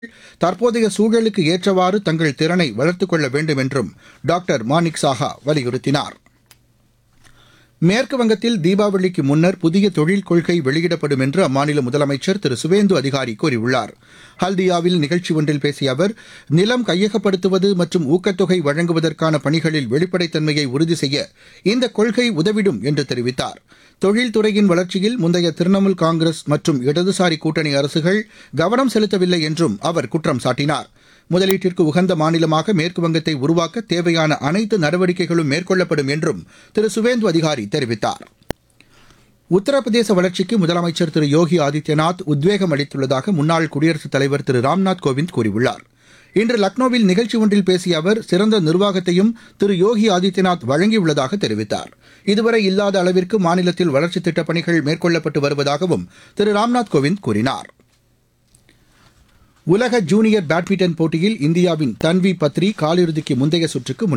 தற்போதைய சூழலுக்கு ஏற்றவாறு தங்கள் திறனை வளர்த்துக் கொள்ள வேண்டும் என்றும் டாக்டர் மாணிக் சாஹா வலியுறுத்தினார் மேற்கு வங்கத்தில் தீபாவளிக்கு முன்னர் புதிய தொழில் கொள்கை வெளியிடப்படும் என்று அம்மாநில முதலமைச்சர் திரு சுவேந்து அதிகாரி கூறியுள்ளார் ஹல்தியாவில் நிகழ்ச்சி ஒன்றில் பேசிய அவர் நிலம் கையகப்படுத்துவது மற்றும் ஊக்கத்தொகை வழங்குவதற்கான பணிகளில் வெளிப்படைத்தன்மையை உறுதி செய்ய இந்த கொள்கை உதவிடும் என்று தெரிவித்தார் தொழில்துறையின் வளர்ச்சியில் முந்தைய திரிணாமுல் காங்கிரஸ் மற்றும் இடதுசாரி கூட்டணி அரசுகள் கவனம் செலுத்தவில்லை என்றும் அவர் குற்றம் சாட்டினார் முதலீட்டிற்கு உகந்த மாநிலமாக மேற்குவங்கத்தை உருவாக்க தேவையான அனைத்து நடவடிக்கைகளும் மேற்கொள்ளப்படும் என்றும் திரு சுவேந்து அதிகாரி தெரிவித்தார் உத்தரப்பிரதேச வளர்ச்சிக்கு முதலமைச்சர் திரு யோகி ஆதித்யநாத் உத்வேகம் அளித்துள்ளதாக முன்னாள் குடியரசுத் தலைவர் திரு ராம்நாத் கோவிந்த் கூறியுள்ளார் இன்று லக்னோவில் நிகழ்ச்சி ஒன்றில் பேசிய அவர் சிறந்த நிர்வாகத்தையும் திரு யோகி ஆதித்யநாத் வழங்கியுள்ளதாக தெரிவித்தார் இதுவரை இல்லாத அளவிற்கு மாநிலத்தில் வளர்ச்சித் திட்டப் பணிகள் மேற்கொள்ளப்பட்டு வருவதாகவும் திரு ராம்நாத் கோவிந்த் கூறினார் உலக ஜூனியர் பேட்மிண்டன் போட்டியில் இந்தியாவின் தன்வி பத்ரி காலிறுதிக்கு முந்தைய சுற்றுக்கு முன்னேறியுள்ளார்